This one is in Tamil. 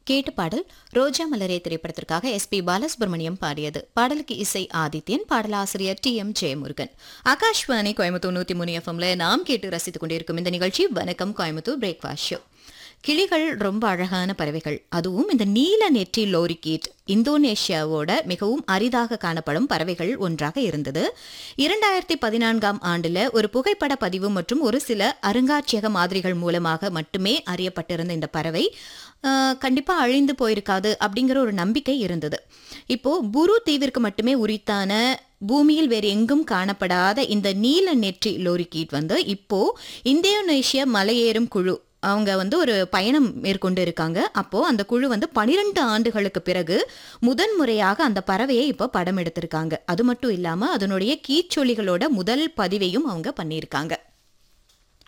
கேட்டு பாடல் ரோஜா மலரே திரைப்படத்திற்காக எஸ் பி பாலசுப்ரமணியம் பாடியது பாடலுக்கு இசை ஆதித்யன் பாடலாசிரியர் டி எம் ஜெயமுருகன் ஆகாஷ்வாணி கோயம்புத்தூர் நூத்தி மூணு எஃப்எம்ல நாம் கேட்டு ரசித்துக் கொண்டிருக்கும் இந்த நிகழ்ச்சி வணக்கம் கோயம்புத்தூர் பிரேக்ஃபாஸ்ட் ஷோ கிளிகள் ரொம்ப அழகான பறவைகள் அதுவும் இந்த நீல நெற்றி லோரிகீட் இந்தோனேஷியாவோட மிகவும் அரிதாக காணப்படும் பறவைகள் ஒன்றாக இருந்தது இரண்டாயிரத்தி பதினான்காம் ஆண்டுல ஒரு புகைப்பட பதிவு மற்றும் ஒரு சில அருங்காட்சியக மாதிரிகள் மூலமாக மட்டுமே அறியப்பட்டிருந்த இந்த பறவை ஆஹ், கண்டிப்பா அழிந்து போயிருக்காது அப்படிங்கிற ஒரு நம்பிக்கை இருந்தது இப்போ புரு தீவிற்கு மட்டுமே உரித்தான பூமியில் வேறு எங்கும் காணப்படாத இந்த நீல நெற்றி லோரிகீட் வந்து இப்போ இந்தோனேஷிய மலையேறும் குழு அவங்க வந்து ஒரு பயணம் மேற்கொண்டு இருக்காங்க அப்போ அந்த குழு வந்து பனிரெண்டு ஆண்டுகளுக்கு பிறகு முதன் முறையாக அந்த பறவையை இப்போ படம் எடுத்திருக்காங்க அது மட்டும் இல்லாம அதனுடைய கீச்சொலிகளோட முதல் பதிவையும் அவங்க பண்ணியிருக்காங்க